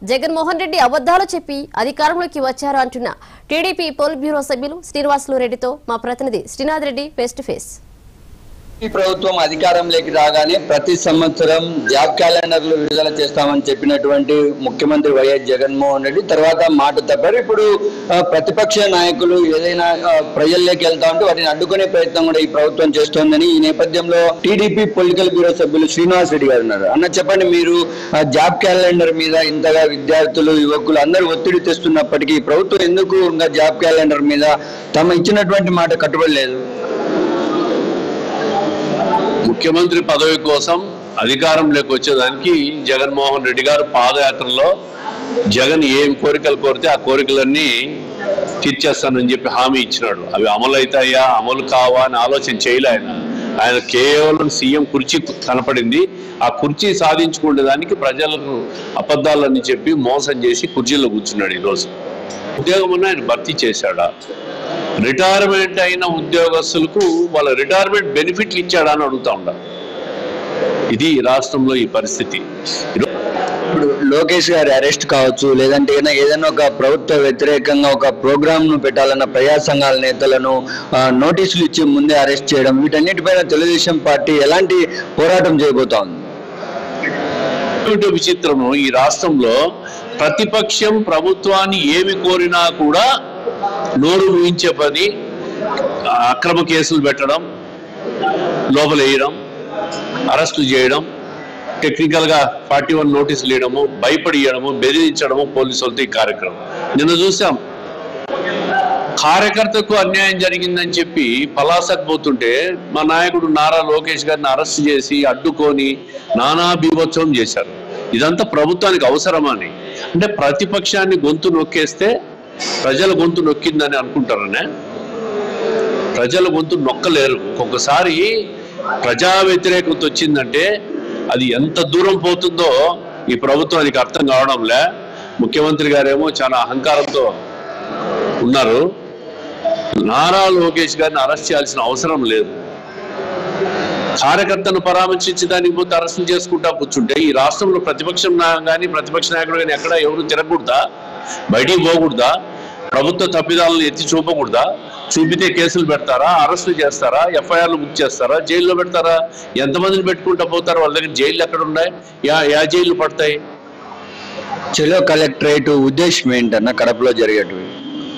జగన్మోహన్ రెడ్డి అబద్దాలు చెప్పి అధికారంలోకి వచ్చారు అంటున్న టీడీపీ పోల్ బ్యూరో సభ్యులు శ్రీనివాసులు రెడ్డితో మా ప్రతినిధి Srinath Reddy face to face ఈ ప్రభుత్వం అధికారంలోకి రాగానే ప్రతి సంవత్సరం జాబ్ క్యాలెండర్లు విడుదల చేస్తామని చెప్పినటువంటి ముఖ్యమంత్రి వైఎస్ జగన్మోహన్ రెడ్డి తర్వాత మాట తప్పారు ఇప్పుడు ఆ, ప్రతిపక్ష నాయకులు ఏదైనా ఆ, ప్రజల్లోకి వెళ్తా ఉంటే వాటిని అడ్డుకునే ప్రయత్నం కూడా ఈ ప్రభుత్వం చేస్తోందని ఈ నేపథ్యంలో టీడీపీ పొలిటికల్ బ్యూరో సభ్యులు శ్రీనివాస్ రెడ్డి గారు ఉన్నారు అన్న చెప్పండి మీరు ఆ, జాబ్ క్యాలెండర్ మీద ఇంతగా విద్యార్థులు యువకులు అందరూ ఒత్తిడి తెస్తున్నప్పటికీ ఈ ప్రభుత్వం ఎందుకు ఇంకా జాబ్ క్యాలెండర్ మీద తమ ఇచ్చినటువంటి మాట కట్టుబడి లేదు ముఖ్యమంత్రి పదవి కోసం అధికారంలోకి వచ్చేదానికి జగన్మోహన్ రెడ్డి గారు పాదయాత్రలో జగన్ ఏం కోరికలు కోరితే ఆ కోరికలన్నీ తీర్చేస్తానని చెప్పి హామీ ఇచ్చినాడు అవి అమలు అవుతాయా అమలు కావా అని ఆలోచన చేయలే ఆయన ఆయన కేవలం సీఎం కుర్చీ కనపడింది ఆ కుర్చీ సాధించుకునే దానికి ప్రజలకు అబద్ధాలని చెప్పి మోసం చేసి కుర్చీలో కూర్చున్నాడు ఈరోజు ఉద్యోగం ఉన్న ఆయన భర్తీ చేశాడా రిటైర్మెంట్ అయిన ఉద్యోగస్తులకు వాళ్ళ రిటైర్మెంట్ బెనిఫిట్లు ఇచ్చాడా అని అడుగుతా ఉండాలి ఇది ఈ రాష్ట్రంలో ఈ పరిస్థితి ఈరో- ఇప్పుడు లోకేష్ గారి అరెస్ట్ కావచ్చు లేదంటే ఏదైనా ఏదైనా ఒక ప్రభుత్వ వ్యతిరేకంగా ఒక ప్రోగ్రామ్ ను పెట్టాలన్న ప్రజా సంఘాల నేతలను ఆ, నోటీసులు ఇచ్చి ముందే అరెస్ట్ చేయడం వీటన్నిటిపైన తెలుగుదేశం పార్టీ ఎలాంటి పోరాటం చేయబోతా ఉంది ఏమిటో విచిత్రము ఈ రాష్ట్రంలో ప్రతిపక్షం ప్రభుత్వాన్ని ఏమి కోరినా కూడా నోరు ఊహించే పని అక్రమ కేసులు పెట్టడం లోపలేయడం అరెస్టులు చేయడం టెక్నికల్ గా ఫార్టీ వన్ నోటీసులు ఇవ్వడము భయపడి ఇవ్వడము బెదిరించడము పోలీసులతో ఈ కార్యక్రమం నిన్న చూసాం కార్యకర్తకు అన్యాయం జరిగిందని చెప్పి పలాసకు పోతుంటే మా నాయకుడు నారా లోకేష్ గారిని అరెస్ట్ చేసి అడ్డుకొని నానా బీభత్సవం చేశారు ఇదంతా ప్రభుత్వానికి అవసరమని అంటే ప్రతిపక్షాన్ని గొంతు నొక్కేస్తే ప్రజల గొంతు నొక్కిందని అనుకుంటారనే ప్రజల గొంతు నొక్కలేరు ఒక్కొక్కసారి ప్రజా వ్యతిరేకత వచ్చిందంటే అది ఎంత దూరం పోతుందో ఈ ప్రభుత్వానికి అర్థం కావడంలే ముఖ్యమంత్రి గారేమో చాలా అహంకారంతో ఉన్నారు నారా లోకేష్ గారిని అరెస్ట్ చేయాల్సిన అవసరం లేదు కార్యకర్తను పరామర్శించడానికి పోతే అరెస్టులు చేసుకుంటా కూర్చుంటే ఈ రాష్ట్రంలో ప్రతిపక్షం కానీ ప్రతిపక్ష నాయకుడు కానీ ఎక్కడ ఎవరు తిరగకూడదా బయటికి పోకూడదా ప్రభుత్వ తప్పిదాలను ఎత్తి చూపకూడదా చూపితే కేసులు పెడతారా అరెస్టులు చేస్తారా ఎఫ్ఐఆర్లు బుక్ చేస్తారా జైల్లో పెడతారా ఎంతమందిని పెట్టుకుంటా పోతారు వాళ్ళ దగ్గర జైలు ఎక్కడ ఉన్నాయి యా యా జైలు పడతాయి చెలో కలెక్టరేట్ ఉద్దేశం ఏంటన్న కడపలో జరిగేటివి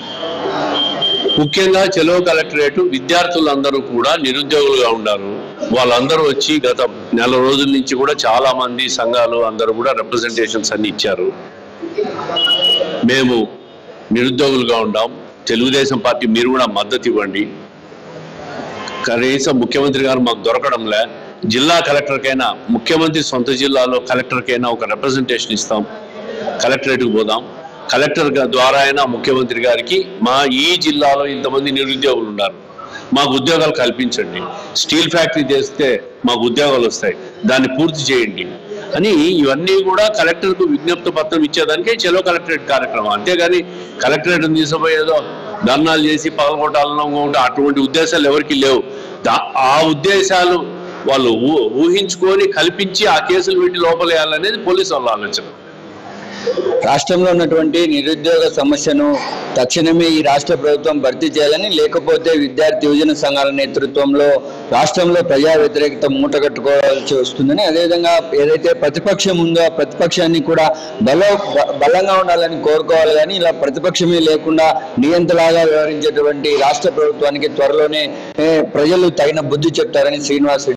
ముఖ్యంగా చెలో కలెక్టరేట్ విద్యార్థులందరూ కూడా నిరుద్యోగులుగా ఉన్నారు వాళ్ళందరూ వచ్చి గత నెల రోజుల నుంచి కూడా చాలా మంది సంఘాలు అందరూ కూడా రిప్రజెంటేషన్స్ అన్ని ఇచ్చారు మేము నిరుద్యోగులుగా ఉన్నాం తెలుగుదేశం పార్టీ మీరు కూడా మద్దతు ఇవ్వండి కనీసం ముఖ్యమంత్రి గారు మాకు దొరకడంలే జిల్లా కలెక్టర్కైనా ముఖ్యమంత్రి సొంత జిల్లాలో కలెక్టర్కైనా ఒక రిప్రజెంటేషన్ ఇస్తాం కలెక్టరేట్కి పోదాం కలెక్టర్ గా- ద్వారా అయినా ముఖ్యమంత్రి గారికి మా ఈ జిల్లాలో ఇంతమంది నిరుద్యోగులు ఉన్నారు మాకు ఉద్యోగాలు కల్పించండి స్టీల్ ఫ్యాక్టరీ చేస్తే మాకు ఉద్యోగాలు వస్తాయి దాన్ని పూర్తి చేయండి అని ఇవన్నీ కూడా కలెక్టర్కు విజ్ఞప్తి పత్రం ఇచ్చేదానికే చెలో కలెక్టరేట్ కార్యక్రమం అంతేగాని కలెక్టరేట్ తీసుకుపోయేదో ధర్నాలు చేసి పగలగొట్టాలనో ఇంకొకటి అటువంటి ఉద్దేశాలు ఎవరికి లేవు దా- ఆ ఉద్దేశాలు వాళ్ళు ఊ- ఊహించుకొని కల్పించి ఆ కేసులు పెట్టి లోపలేయాలనేది పోలీసు వాళ్ళ ఆలోచన రాష్ట్రంలో ఉన్నటువంటి నిరుద్యోగ సమస్యను తక్షణమే ఈ రాష్ట్ర ప్రభుత్వం భర్తీ చేయాలని లేకపోతే విద్యార్థి యువజన సంఘాల నేతృత్వంలో రాష్ట్రంలో ప్రజా వ్యతిరేకత మూటగట్టుకోవాల్సి వస్తుందని అదేవిధంగా ఏదైతే ప్రతిపక్షం ఉందో ఆ ప్రతిపక్షాన్ని కూడా బల బ- బలంగా ఉండాలని కోరుకోవాలి కానీ ఇలా ప్రతిపక్షమే లేకుండా నియంతలాగా వ్యవహరించేటువంటి రాష్ట్ర ప్రభుత్వానికి త్వరలోనే ఏ, ప్రజలు తగిన బుద్ధి చెప్తారని శ్రీనివాస్ రెడ్డి